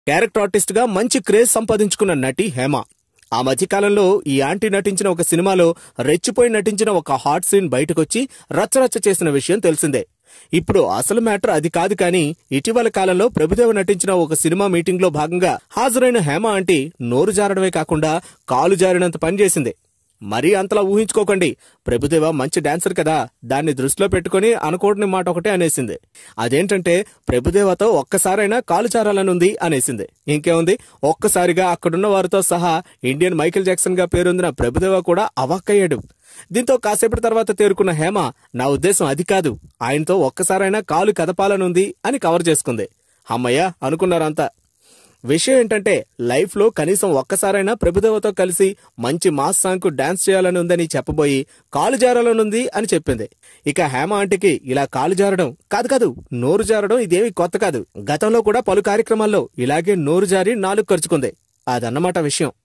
character artist గా మంచి craze సంపాదించుకున్న నటి హేమ ఆ మధ్యకాలంలో ఈ ఆంటీ నటించిన ఒక సినిమాలో రెచ్చిపోయి నటించిన ఒక హాట్ సీన్ బయటకొచ్చి రచ్చరచ్చ చేసిన విషయం తెలిసిందే ఇప్పుడు అసలు మ్యాటర్ అది కాదు కానీ ఇటీవల కాలంలో ప్రభుదేవ నటించిన ఒక సినిమా మీటింగ్ లో భాగంగా హాజరైన హేమ ఆంటీ నోరు జారడమే కాకుండా కాలు జారినంత పనిచేసింది మరీ అంతలా ఊహించుకోకండి ప్రభుదేవ మంచి డాన్సర్ కదా దాన్ని దృష్టిలో పెట్టుకుని అనకూడని మాట ఒకటే అనేసింది అదేంటంటే ప్రభుదేవతో ఒక్కసారైనా కాలు చారాలనుంది అనేసింది ఇంకేముంది ఒక్కసారిగా అక్కడున్న వారితో సహా ఇండియన్ మైకేల్ జాక్సన్ గా పేరొందిన ప్రభుదేవ కూడా అవాక్కయ్యాడు దీంతో కాసేపటి తర్వాత తేరుకున్న హేమ నా ఉద్దేశం అది కాదు ఆయనతో ఒక్కసారైనా కాలు కదపాలనుంది అని కవర్ చేసుకుంది అమ్మయ్య అనుకున్నారంతా విషయం ఏంటంటే లైఫ్ లో కనీసం ఒక్కసారైనా ప్రభుదేవతో కలిసి మంచి మాస్ సాంగ్ కు డాన్స్ చేయాలని ఉందని చెప్పబోయి కాలు జారాలనుంది అని చెప్పింది ఇక హేమ ఆంటీకి ఇలా కాలు జారడం కాదు కాదు నోరు జారడం ఇదేమి కొత్త కాదు గతంలో కూడా పలు కార్యక్రమాల్లో ఇలాగే నోరు జారి నాలుగు ఖర్చుకుంది అదన్నమాట విషయం